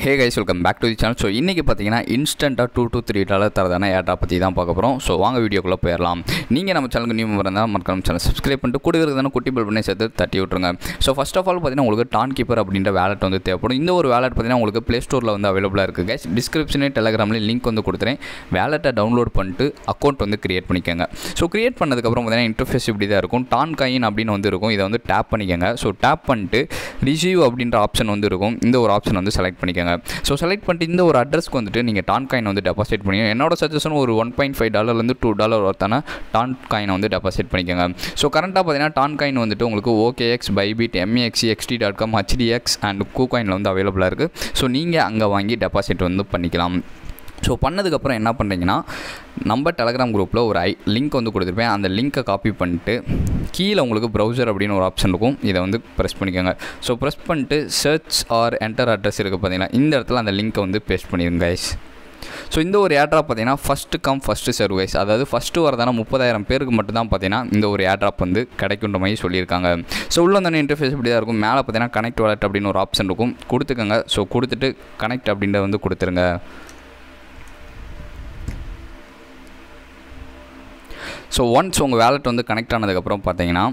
hey guys welcome back to the channel so இன்றைக்கி பார்த்தீங்கன்னா இன்ஸ்டண்ட்டாக டூ டூ த்ரீ டாலர் தரதான ஏட்டா பற்றி தான் பார்க்க போகிறோம் ஸோ வாங்க வீடியோக்குள்ளே போயிடலாம் நீங்கள் நம்ம சேனலுக்கு நியூ இருந்தால் மறக்காம சேனல் சப்ஸ்கிரைப் பண்ணிட்டு கூட இருக்கிறதான குட்டி பில் பண்ணி சேர்த்து தட்டி விட்ருங்க ஸோ ஃபஸ்ட் ஆஃப் ஆல் பார்த்தீங்கன்னா உங்களுக்கு டான் கீப்பர் அப்படின்ற வேலட் வந்து தேவைப்படும் இந்த ஒரு வேலட் பார்த்தீங்கன்னா உங்களுக்கு ப்ளே ஸ்டோரில் வந்து அவைலபிளாக இருக்குது கைஸ் டிஸ்கிரிப்ஷனே டெலகிராம்லேயும் லிங்க் வந்து கொடுத்துறேன் வேலட்டை டவுன்லோட் பண்ணிட்டு அக்கௌண்ட் வந்து கிரியேட் பண்ணிக்கோங்க ஸோ கிரியேட் பண்ணதுக்கப்புறம் பார்த்தீங்கன்னா இன்டர்ஃபேஸ் இப்படி தான் இருக்கும் டான் காயின் அப்படின்னு வந்து இருக்கும் இதை வந்து டேப் பண்ணிக்கோங்க ஸோ டேப் பண்ணிட்டு ரிசீவ் அப்படின்ற ஆப்ஷன் வந்து இருக்கும் இந்த ஒரு ஆப்ஷன் வந்து செலக்ட் பண்ணிக்கோங்க ஸோ செலக்ட் பண்ணிட்டு இந்த ஒரு அட்ரஸ்க்கு வந்துட்டு நீங்கள் டான் காயின் வந்து டெபாசிட் பண்ணி என்னோட சஜஷன் ஒரு ஒன் பாயிண்ட் ஃபைவ் டாலர்லேருந்து டூ டாலர் ஒருத்தான டான் காயினை வந்து டெபாசிட் பண்ணிக்கோங்க ஸோ கரண்ட்டாக பார்த்தீங்கன்னா டான் காயின் வந்துட்டு உங்களுக்கு OKX Bybit MEXC XT dot com HTX and கூ காயினில் வந்து அவைலபிளாக இருக்குது ஸோ நீங்கள் அங்கே வாங்கி டெபாசிட் வந்து பண்ணிக்கலாம் ஸோ பண்ணதுக்கப்புறம் என்ன பண்ணுறீங்கன்னா நம்ம டெலகிராம் குரூப்பில் ஒரு ஐ லிங்க் வந்து கொடுத்துருப்பேன் அந்த லிங்க்கை காப்பி பண்ணிட்டு கீழே உங்களுக்கு ப்ரௌசர் அப்படின்னு ஒரு ஆப்ஷன் இருக்கும் இதை வந்து ப்ரெஸ் பண்ணிக்கோங்க ஸோ ப்ரெஸ் பண்ணிட்டு சர்ச் ஆர் என்டர் அட்ரஸ் இருக்குது பார்த்தீங்கன்னா இந்த இடத்துல அந்த லிங்க்கை வந்து பேஸ்ட் பண்ணிடுங்க கைஸ் ஸோ இந்த ஒரு ஏட்ராப் பார்த்தீங்கன்னா first come first serve guys அதாவது ஃபஸ்ட்டு வரதான முப்பதாயிரம் பேருக்கு மட்டும் தான் பார்த்தீங்கன்னா இந்த ஒரு ஏட்ராப் வந்து கிடைக்குன்ற மாதிரி சொல்லியிருக்காங்க ஸோ உள்ள வந்தோடனே இன்டர்ஃபேஸ் இப்படி தான் இருக்கும் மேலே பார்த்தீங்கன்னா கனெக்ட் வாலெட் அப்படின்னு ஒரு ஆப்ஷன் இருக்கும் கொடுத்துக்கோங்க ஸோ கொடுத்துட்டு கனெக்ட் அப்படின்றத வந்து கொடுத்துருங்க ஸோ ஒன்ஸ் உங்கள் வேலெட் வந்து கனெக்ட் ஆனதுக்கப்புறம் பார்த்தீங்கன்னா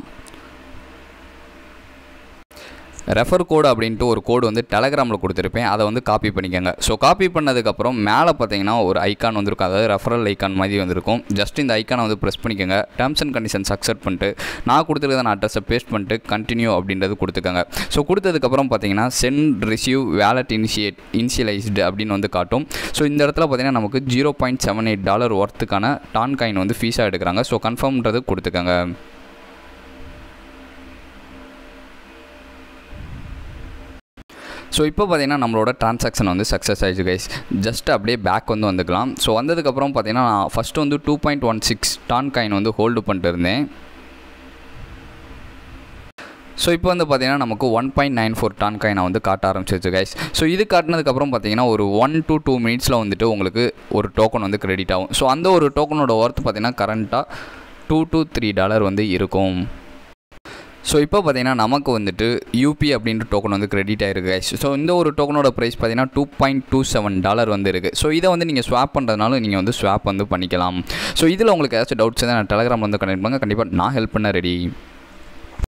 ரெஃபர் கோடு அப்படின்ட்டு ஒரு கோடு வந்து டெலகிராமில் கொடுத்துருப்பேன் அதை வந்து காப்பி பண்ணிக்கோங்க ஸோ காப்பி பண்ணதுக்கப்புறம் மேலே பார்த்தீங்கன்னா ஒரு ஐக்கான் வந்திருக்கும் அதாவது ரெஃபரல் ஐக்கான் மாதிரி வந்திருக்கும் ஜஸ்ட் இந்த ஐக்கானை வந்து ப்ரெஸ் பண்ணிக்கோங்க டேர்ம்ஸ் அண்ட் கண்டிஷன்ஸ் அக்செப்ட் பண்ணிட்டு நான் கொடுத்துருக்க அட்ரஸை பேஸ்ட் பண்ணிட்டு கண்டினியூ அப்படின்றது கொடுத்துக்கோங்க ஸோ கொடுத்ததுக்கப்புறம் பார்த்தீங்கன்னா send receive wallet initiate initialized அப்படின்னு வந்து காட்டும் ஸோ இந்த இடத்துல பார்த்தீங்கன்னா நமக்கு zero point seven eight dollar ஒர்த்துக்கான டான் காயின் வந்து ஃபீஸாக எடுக்கிறாங்க ஸோ கன்ஃபார்ம்ன்றது கொடுத்துக்கோங்க ஸோ இப்போ பார்த்தீங்கன்னா நம்மளோட ட்ரான்சாக்ஷன் வந்து சக்ஸஸ் ஆயிடுச்சு கைஸ் ஜஸ்ட் அப்படியே பேக் வந்து வந்துக்கலாம் ஸோ வந்ததுக்கப்புறம் பார்த்தீங்கன்னா நான் ஃபஸ்ட்டு வந்து two point one six Ton coin வந்து ஹோல்டு பண்ணிட்டு இருந்தேன் ஸோ இப்போ வந்து பார்த்தீங்கன்னா நமக்கு one point nine four Ton காயினை வந்து காட்ட ஆரம்பிச்சிருச்சு கைஸ் ஸோ இது காட்டினதுக்கப்புறம் பார்த்தீங்கன்னா ஒரு ஒன் டு டூ மினிட்ஸில் வந்துட்டு உங்களுக்கு ஒரு டோக்கன் வந்து கிரெடிட் ஆகும் ஸோ அந்த ஒரு டோக்கனோட ஒர்த் பார்த்தீங்கன்னா கரண்ட்டாக டூ டு த்ரீ டாலர் வந்து இருக்கும் ஸோ இப்போ பார்த்தீங்கன்னா நமக்கு வந்துட்டு யூபி அப்படின்ற டோக்கன் வந்து கிரெடிட் ஆயிருக்கு கைஸ் ஸோ இந்த ஒரு டோக்கனோட ப்ரைஸ் பார்த்தீங்கன்னா two point two seven dollar வந்து இருக்குது ஸோ இதை வந்து நீங்கள் ஸ்வாப் பண்ணுறதுனால நீங்கள் வந்து ஸ்வாப் வந்து பண்ணிக்கலாம் ஸோ இதில் உங்களுக்கு ஏதாச்சும் டவுட்ஸ் தான் நான் டெலகிராம் வந்து கனெக்ட் பண்ணுங்க கண்டிப்பாக நான் ஹெல்ப் பண்ண ரெடி